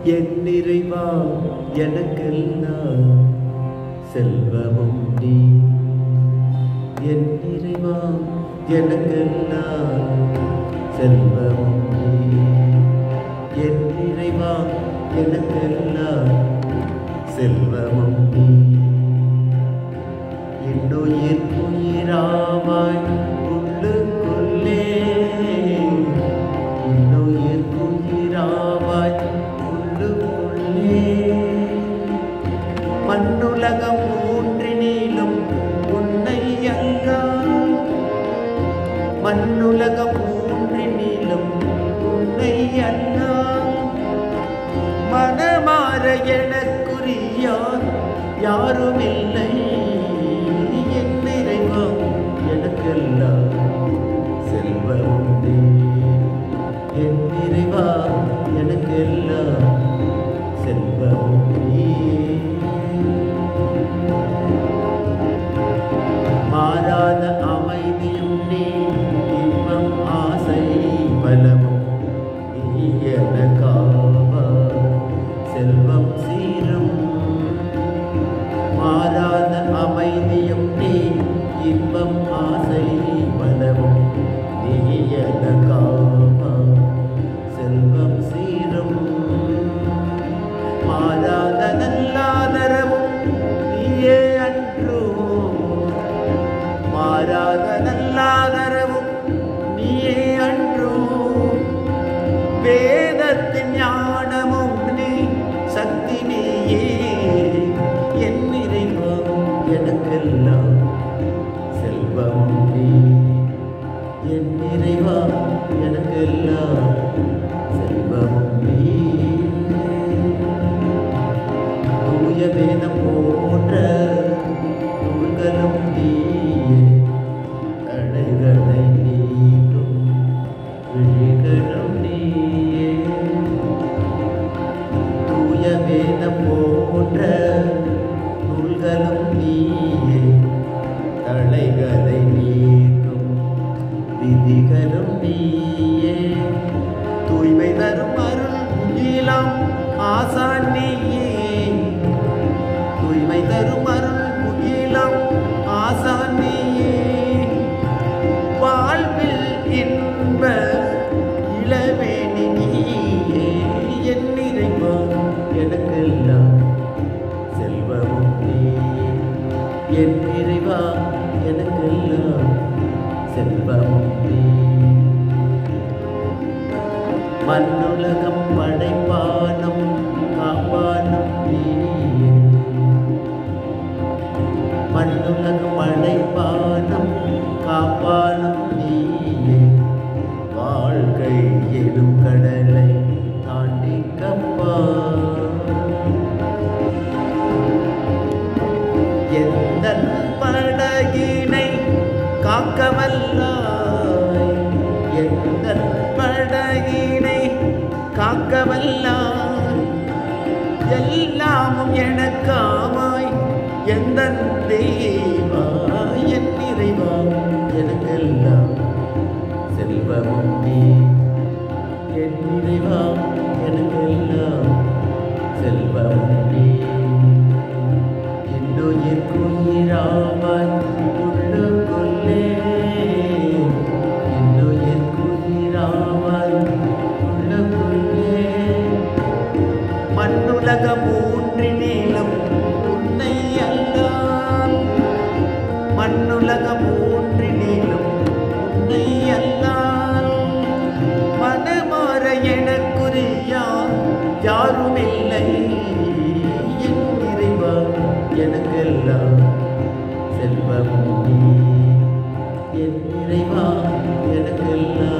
என் நிறைவா எனக்கெல்லாம் செல்வமும் நீ என் நிறைவா எனக்கெல்லாம் செல்வமும் நீ என் நிறைவா எனக்கெல்லாம் செல்வமும் நீ இன்னுயிர் உயிராவாய் உள்ளுக்குள்ளே இன்னுயிர் உயிராவாய் உள்ளுக்குள்ளே மண்ணுலகம் மூன்றினிலும் உன்னை அல்லா மண்ணுலகம் மூன்றினிலும் உன்னை அல்லா மனமாற எனக்குரியார் யாருமில்லை என் நிறைவா எனக்கெல்லாம் செல்வம் நீ என் நிறைவா எனக்கெல்லாம் செல்வம் நீ மாறாத அமைதியும் நீ இன்பம் ஆசை பலமும் நீ எனக்காவா செல்வம் சீரும் மாறாத அமைதியும் நீ இன்பம் ஆசை பலமும் நீ எனக்காவா செல்வம் சீரும் மாறாத நல்லாதரவும் நீயே அன்றோ மாறாத நல்லாதரவும் நீயே அன்றோ வேதத்தின் ஞானமும் நீ சக்தி நீயே என் நிறைவா எனக்கெல்லாம் செல்வம் நீ என் நிறைவா எனக்கெல்லாம் செல்வம் நீ தூய வேதம் போன்ற நூல்களும் நீயே தடைகளை நீக்கும் விழிகளும் நீயே தூய வேதம் போன்ற நூல்களும் நீயே தடைகளை நீக்கும் விதிகளும் நீயே தூய்மை தரும் அருள் முகிலம் ஆசான் நீயே தூய்மை தரும் அருள் முகிலம் ஆசான் நீயே வாழ்வில் இன்ப இளவேணி நீயே என் நிறைவா எனக்கெல்லாம் செல்வமும் நீ என் நிறைவா எனக்கெல்லாம் செல்வமும் நீ மண்ணுலகம் படைப்பானும் காப்பானும் நீயே மண்ணுலகம் படைப்பானும் காப்பானும் நீயே வாழ்க்கை எனும் கடலை தாண்டி கப்பா எந்த படகினை காக்கவல்லாய் எந்த படகினை காக்கவல்லாய் எல்லாமும் எனக்காமாய் எந்த தெய்வா என் நிறைவா எனக்கெல்லாம் செல்வமும் நீ என் நிறைவா எனக்கெல்லாம் செல்வமும் நீ இன்னுயிர் குயிராவாய் உள்ளுக்குள்ளே இன்னுயிர் குயிராவாய் உள்ளுக்குள்ளே மண்ணுலக மூன்றினிலும் உன்னை அல்லால் மண்ணுலக மூன்றினிலும் உன்னை அல்லால் மனமாற எனக்குரியார் யாருமில்லை என் இறைவா எனக்கெல்லாம் செல்வம் நீ என் இறைவா எனக்கெல்லாம்